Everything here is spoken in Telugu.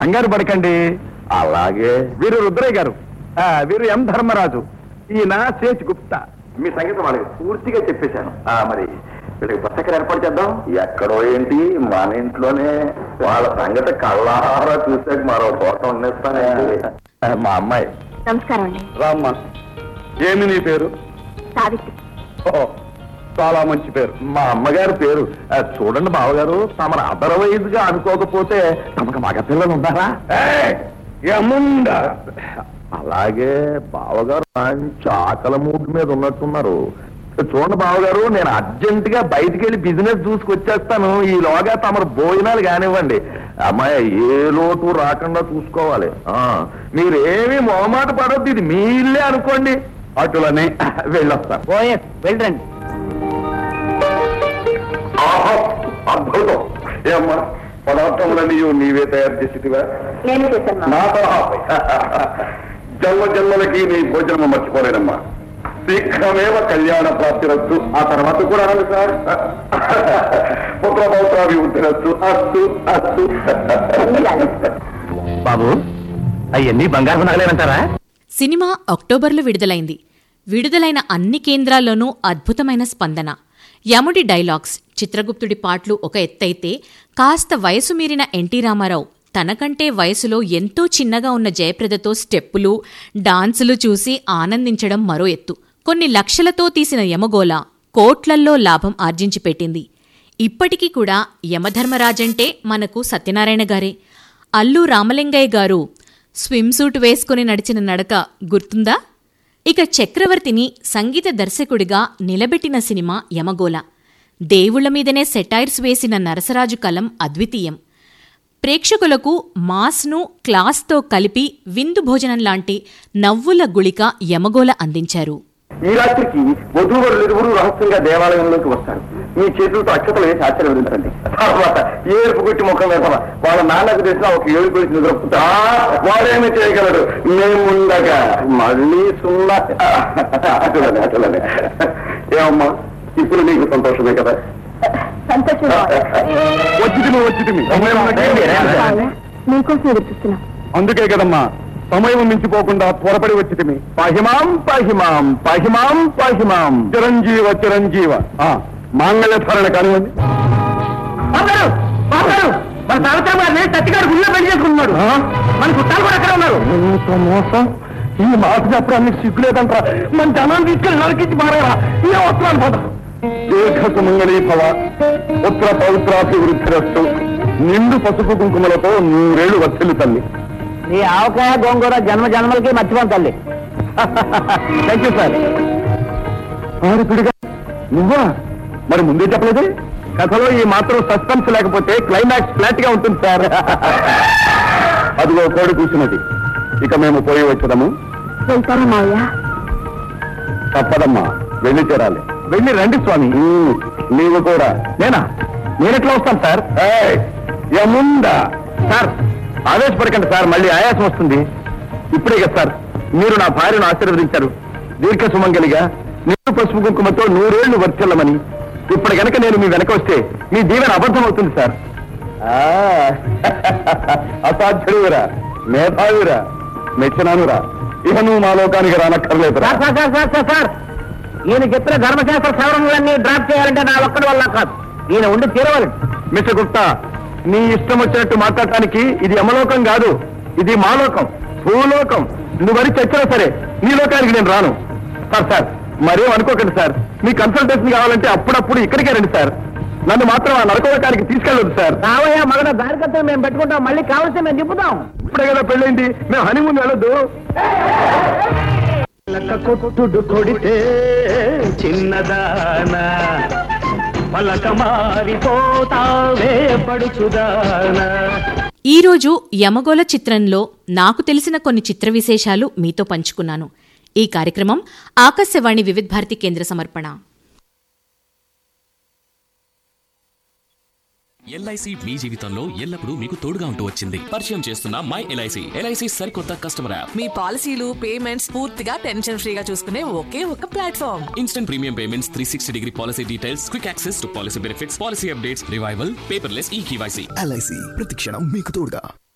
కంగారు పడకండి అలాగే వీరు రుద్రయ్య గారు ఆ, వీరు ఎం ధర్మరాజు ఈయన శేష్ గుప్తా మీ సంగతి వాళ్ళకి పూర్తిగా చెప్పేశాను ఆ, మరి వీళ్ళకి బస్ ఏర్పాటు చేద్దాం ఎక్కడో ఏంటి మన ఇంట్లోనే వాళ్ళ సంగతి కళ్ళారా చూసాక మరో తోట ఉండేస్తానండి మా అమ్మాయి నమస్కారం అండి రామ్మా ఏమి నీ పేరు సావిత్రి ఓ, చాలా మంచి పేరు మా అమ్మగారి పేరు ఆ, చూడండి బావగారు తమరు అదర్వైజ్ గా అనుకోకపోతే తమకు మగ పిల్లలు ఉన్నారా ఏయ్, ఏముందా అలాగే బావగారు మంచి ఆకలి మూడ్ మీద ఉన్నట్టున్నారు చూడండి బావగారు నేను అర్జెంట్ గా బయటికి వెళ్ళి బిజినెస్ చూసుకొచ్చేస్తాను ఈలోగా తమరు భోజనాలు కానివ్వండి అమ్మాయి ఏ లోటు రాకుండా చూసుకోవాలి ఆ, మీరేమీ మొహమాట పడొద్దు ఇది మీ ఇల్లే అనుకోండి అటులని వెళ్ళొస్తాను ఓఎస్ వెళ్ళండి ఆహా, అద్భుతం ఏమ్మా పదార్థములన్నీ నీవే తయారు చేసేటివా నేను చేశాను నా సలహాపై జన్మ జన్మలకి నీ భోజనం మర్చిపోలేనమ్మా శీఘ్రమేవ కళ్యాణ ప్రాప్తిరస్తు ఆ తర్వాత కూడా అనండి సార్ పుత్ర పౌత్రాభివృద్ధిరస్తు అస్తు అస్తు బాబు అవన్నీ బంగారు నగలేనంటారా సినిమా అక్టోబర్లో విడుదలైంది విడుదలైన అన్ని కేంద్రాల్లోనూ అద్భుతమైన స్పందన యముడి డైలాగ్స్ చిత్రగుప్తుడి పాటలు ఒక ఎత్తైతే కాస్త వయసు మీరిన ఎన్టీ రామారావు తనకంటే వయసులో ఎంతో చిన్నగా ఉన్న జయప్రదతో స్టెప్పులు డాన్సులు చూసి ఆనందించడం మరో ఎత్తు కొన్ని లక్షలతో తీసిన యమగోళ కోట్లల్లో లాభం ఆర్జించి పెట్టింది ఇప్పటికీ కూడా యమధర్మరాజంటే మనకు సత్యనారాయణ గారే అల్లు రామలింగయ్య గారు స్విమ్ సూట్ వేసుకుని నడిచిన నడక గుర్తుందా ఇక చక్రవర్తిని సంగీత దర్శకుడిగా నిలబెట్టిన సినిమా యమగోళ దేవుళ్ల మీదనే సెటైర్స్ వేసిన నరసరాజు కలం అద్వితీయం ప్రేక్షకులకు మాస్ను క్లాస్తో కలిపి విందు భోజనం లాంటి నవ్వుల గుళిక యమగోళ అందించారు ఈ రాత్రికి వధూవరులు ఇరువురు రహస్యంగా దేవాలయంలోకి వస్తారు మీ చేతులతో అక్షతలు వేసి ఆశీర్వదించండి తర్వాత ఏడుపు కొట్టి ముఖం వేసవ వాళ్ళ నాన్నకు తెలిసిన ఒక ఏడు కొలిసి నిద్రపుతా వాడేమి చేయగలడు మేముండగా మళ్ళీ సున్నా అటులనే అటులనే ఏమమ్మా ఇప్పుడు నీకు సంతోషమే కదా సంతోషంగా వచ్చిటిమి వచ్చిటిమి మీకోసం ఎదురు చూస్తున్నాం అందుకే కదమ్మా సమయం మించిపోకుండా త్వరపడి వచ్చితిమి పాహిమాం పాహిమాం పాహిమాం పాహిమాం చిరంజీవ చిరంజీవ ఆ, మాంగళ్య ధారణ కానివ్వండి మన సావిత్రమ్మ గారిని సత్తిగారు గుళ్ళో పెళ్లి చేసుకుంటున్నాడు మన చుట్టాలు కూడా అక్కడ ఉన్నారు ఇంత మోసం ఈ మాట చెప్పడానికి సిగ్గులేదంట మన జనాన్ని తీసుకెళ్ళి నరికించి మారేరా ఏ వస్త్రాలు పోతా దీర్ఘ సుమంగళీ భవ పుత్ర పౌత్రాభివృద్ధిరస్తు నిండు పసుపు కుంకుమలతో నూరేళ్లు వర్తిల్లు తల్లి నీ ఆవకాయ గోంగూర జన్మ జన్మలకి మర్చిపోను తల్లి థ్యాంక్ యూ సార్ ఆరుపిడిగా నువ్వా మరి ముందే చెప్పలేదు కథలో ఈ మాత్రం సస్పెన్స్ లేకపోతే క్లైమాక్స్ ఫ్లాట్ గా ఉంటుంది సార్ అదిగో కోడి కూర్చున్నది ఇక మేము పోయి వచ్చదాము వెళ్తారా మావయ్య తప్పదమ్మా వెళ్ళి చేరాలి వెళ్ళి రండి స్వామి నీవు కూడా నేనా నేనెట్లా వస్తాను సార్ ఏముందా సార్ ఆవేశపడకండి సార్ మళ్ళీ ఆయాసం వస్తుంది ఇప్పుడే కదా సార్ మీరు నా భార్యను ఆశీర్వదించారు దీర్ఘ సుమంగలిగా నీరు పసుపు కుంకుమతో నూరేళ్లు వర్చెల్లమని ఇప్పుడు గనక నేను మీ వెనక వస్తే మీ దీవెన అబద్ధం అవుతుంది సార్ అసాధ్యుడురా మేధావిరా మెచ్చనానురా ఇక నువ్వు మా లోకానికి రానక్కర్లేదురా sir sir sir sir sir ఈయన చెప్పిన ధర్మశాస్త్ర సవరణలన్నీ డ్రాప్ చేయాలంటే నా ఒక్కడి వల్ల కాదు ఈయన ఉండి తీరవాలి మిస్టర్ గుప్తా నీ ఇష్టం వచ్చినట్టు మాట్లాడటానికి ఇది యమలోకం కాదు ఇది మాలోకం భూలోకం నువ్వు మరి చచ్చినా సరే నీ లోకానికి నేను రాను సార్ సార్ మరేం అనుకోకండి సార్ మీ కన్సల్టేషన్ కావాలంటే అప్పుడప్పుడు ఇక్కడికే రండి సార్ నన్ను మాత్రం ఆ నరకలోకానికి తీసుకెళ్ళదు సార్ రావయ్య మగన దారికత్వం మేము పెట్టుకుంటాం మళ్ళీ కావాల్సి మేము తిప్పుతాం ఇప్పుడే కదా పెళ్ళైంది మేము హనీమూన్ వెళ్ళొద్దు కొట్టుడు కొడితే చిన్నదానా పలక మారిపోతావే పడుచుదానా ఈరోజు యమగోళ చిత్రంలో నాకు తెలిసిన కొన్ని చిత్ర విశేషాలు మీతో పంచుకున్నాను ఈ కార్యక్రమం ఆకాశవాణి వివిధ భారతి కేంద్ర సమర్పణ ఎల్ఐసి మీ జీవితంలో ఎల్లప్పుడూ మీకు తోడుగా ఉంటూ వచ్చింది పరిచయం చేస్తున్న మై ఎల్ఐసి ఎల్ఐసి సరికొత్త కస్టమర్ యాప్ మీ పాలసీలు పేమెంట్స్ పూర్తిగా టెన్షన్ ఫ్రీగా చూసుకునే ఒకే ఒక platform instant premium payments three sixty degree policy details quick access to policy benefits policy updates revival paperless e KYC LIC ప్రతిక్షణం మీకు తోడుగా